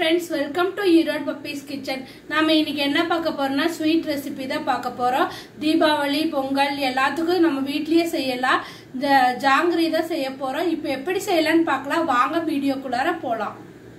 friends welcome to Erode puppies kitchen நாம இன்னைக்கு என்ன பார்க்க போறோம்னா ஸ்வீட் ரெசிபி தான் பார்க்க போறோம் தீபாவளி பொங்கல் எல்லாத்துக்கும் நம்ம வீட்லயே செய்யலாம் இந்த ஜாங்கிரி தான் செய்ய போறோம் இப்போ எப்படி செய்யலாம்னு பார்க்கலாம் வாங்க வீடியோக்குள்ளார போலாம்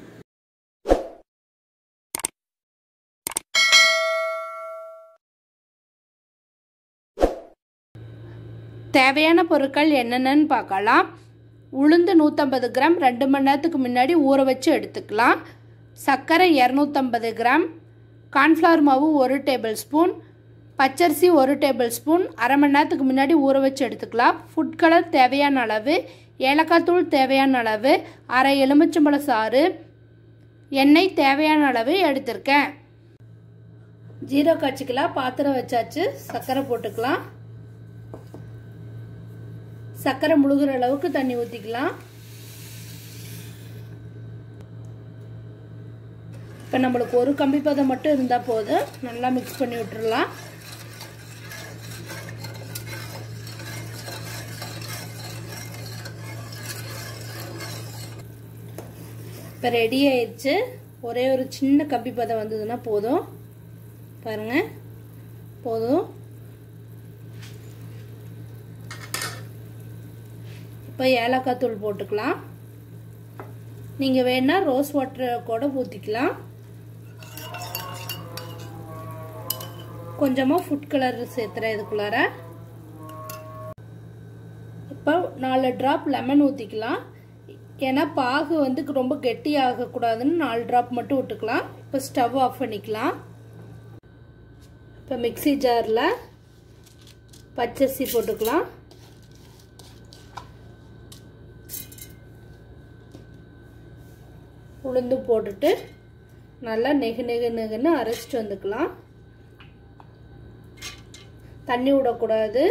தேவையான பொருட்கள் என்னென்னு பார்க்கலாம் உளுந்து நூற்றம்பது கிராம் ரெண்டு மணி நேரத்துக்கு முன்னாடி ஊற வச்சு எடுத்துக்கலாம் சர்க்கரை இரநூத்தம்பது கிராம் கார்ன்ஃப்ளவர் மாவு ஒரு டேபிள் ஸ்பூன் பச்சரிசி ஒரு டேபிள் ஸ்பூன் அரை மணி நேரத்துக்கு முன்னாடி ஊற வச்சு எடுத்துக்கலாம் ஃபுட் கலர் தேவையான அளவு ஏலக்காய் தூள் தேவையான அளவு அரை எலுமிச்சம்பழ சாறு எண்ணெய் தேவையான அளவு எடுத்திருக்கேன் ஜீரோ காய்ச்சிக்கலாம் பாத்திரம் வச்சாச்சு சர்க்கரை போட்டுக்கலாம் சர்க்கரை முழுகிற அளவுக்கு தண்ணி ஊற்றிக்கலாம் இப்போ நம்மளுக்கு ஒரு கம்பி பதம் மட்டும் இருந்தால் போதும் நல்லா மிக்ஸ் பண்ணி விட்டுறலாம் இப்போ ரெடி ஆயிடுச்சு ஒரே ஒரு சின்ன கம்பி பதம் வந்ததுன்னா போதும் பாருங்கள் போதும் இப்போ ஏலக்காய் தூள் போட்டுக்கலாம் நீங்கள் வேணால் ரோஸ் வாட்டர் கூட ஊற்றிக்கலாம் கொஞ்சமாக ஃபுட் கலர் சேர்த்துறேன் இதுக்குள்ளார இப்போ நாலு ட்ராப் லெமன் ஊற்றிக்கலாம் ஏன்னா பாகு வந்து ரொம்ப கெட்டி ஆகக்கூடாதுன்னு நாலு ட்ராப் மட்டும் விட்டுக்கலாம் இப்போ ஸ்டவ் ஆஃப் பண்ணிக்கலாம் இப்போ மிக்சி ஜாரில் பச்சரிசி போட்டுக்கலாம் உளுந்து போட்டுட்டு நல்லா நெகு நெகு நெகுன்னு அரைச்சிட்டு வந்துக்கலாம் தண்ணி விடக்கூடாது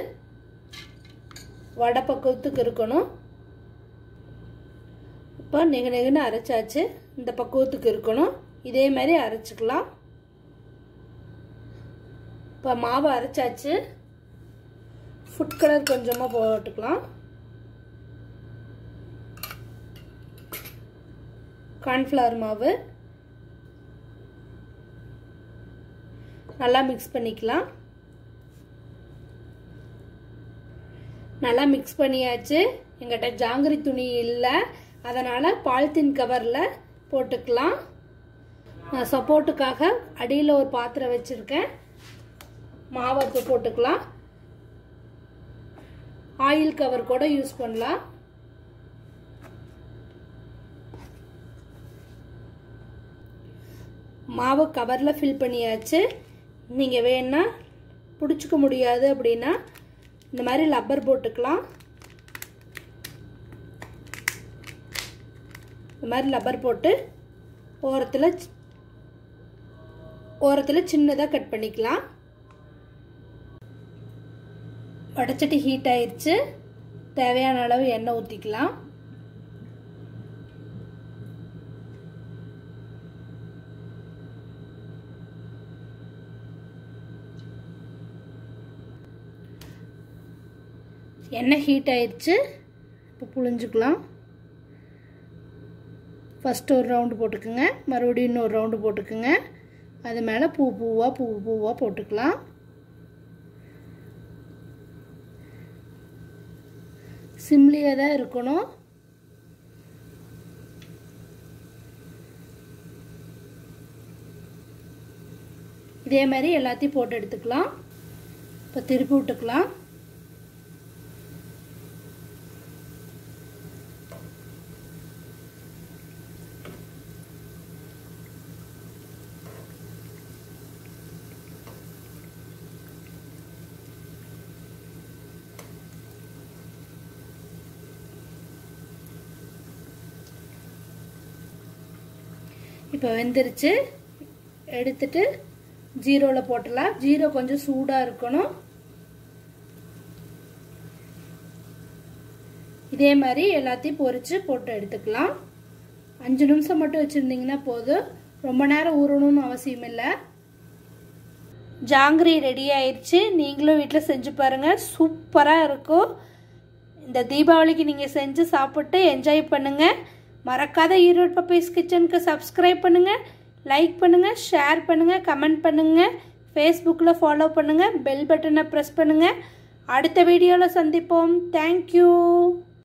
வடை பக்குவத்துக்கு இருக்கணும் இப்போ நெகு நெகுன்னு அரைச்சாச்சு இந்த பக்குவத்துக்கு இருக்கணும் இதே மாதிரி அரைச்சிக்கலாம் இப்போ மாவு அரைச்சாச்சு ஃபுட் கலர் கொஞ்சமாக போட்டுக்கலாம் கார்ன்ஃப்ளவர் மாவு நல்லா மிக்ஸ் பண்ணிக்கலாம் நல்லா மிக்ஸ் பண்ணியாச்சு எங்கிட்ட ஜாங்கிரி துணி இல்லை அதனால் பாலித்தீன் கவரில் போட்டுக்கலாம் நான் சப்போர்ட்டுக்காக அடியில் ஒரு பாத்திரம் வச்சுருக்கேன் மாவத்தை போட்டுக்கலாம் ஆயில் கவர் கூட யூஸ் பண்ணலாம் மாவு கவரில் ஃபில் பண்ணியாச்சு நீங்கள் வேணா பிடிச்சிக்க முடியாது அப்படின்னா இந்த மாதிரி லப்பர் போட்டுக்கலாம் இந்த மாதிரி லப்பர் போட்டு ஓரத்தில் ஓரத்தில் சின்னதாக கட் பண்ணிக்கலாம் வடச்சட்டி ஹீட் ஆயிடுச்சு தேவையான அளவு எண்ணெய் ஊற்றிக்கலாம் எண்ணெய் ஹீட் ஆயிடுச்சு இப்போ புழிஞ்சுக்கலாம் ஃபஸ்ட்டு ஒரு ரவுண்டு போட்டுக்குங்க மறுபடியும் இன்னொரு ரவுண்டு போட்டுக்குங்க அது மேலே பூ பூவாக பூ பூவாக போட்டுக்கலாம் சிம்லியாக தான் இருக்கணும் இதே மாதிரி எல்லாத்தையும் போட்டு எடுத்துக்கலாம் இப்போ திருப்பி விட்டுக்கலாம் இப்போ வெந்துருச்சு எடுத்துட்டு ஜீரோவில் போட்டலாம் ஜீரோ கொஞ்சம் சூடாக இருக்கணும் இதே மாதிரி எல்லாத்தையும் பொரித்து போட்டு எடுத்துக்கலாம் அஞ்சு நிமிஷம் மட்டும் வச்சுருந்தீங்கன்னா போதும் ரொம்ப நேரம் ஊறணும்னு அவசியம் இல்லை ஜாங்கிரி ரெடி ஆயிடுச்சு நீங்களும் வீட்டில் செஞ்சு பாருங்கள் சூப்பராக இருக்கும் இந்த தீபாவளிக்கு நீங்கள் செஞ்சு சாப்பிட்டு என்ஜாய் பண்ணுங்கள் மறக்காத ஈரோடு பப்பீஸ் கிச்சனுக்கு சப்ஸ்கிரைப் பண்ணுங்கள் லைக் பண்ணுங்கள் ஷேர் பண்ணுங்கள் கமெண்ட் பண்ணுங்கள் ஃபேஸ்புக்கில் ஃபாலோ பண்ணுங்கள் பெல் பட்டனை ப்ரெஸ் பண்ணுங்கள் அடுத்த வீடியோவில் சந்திப்போம் தேங்க்யூ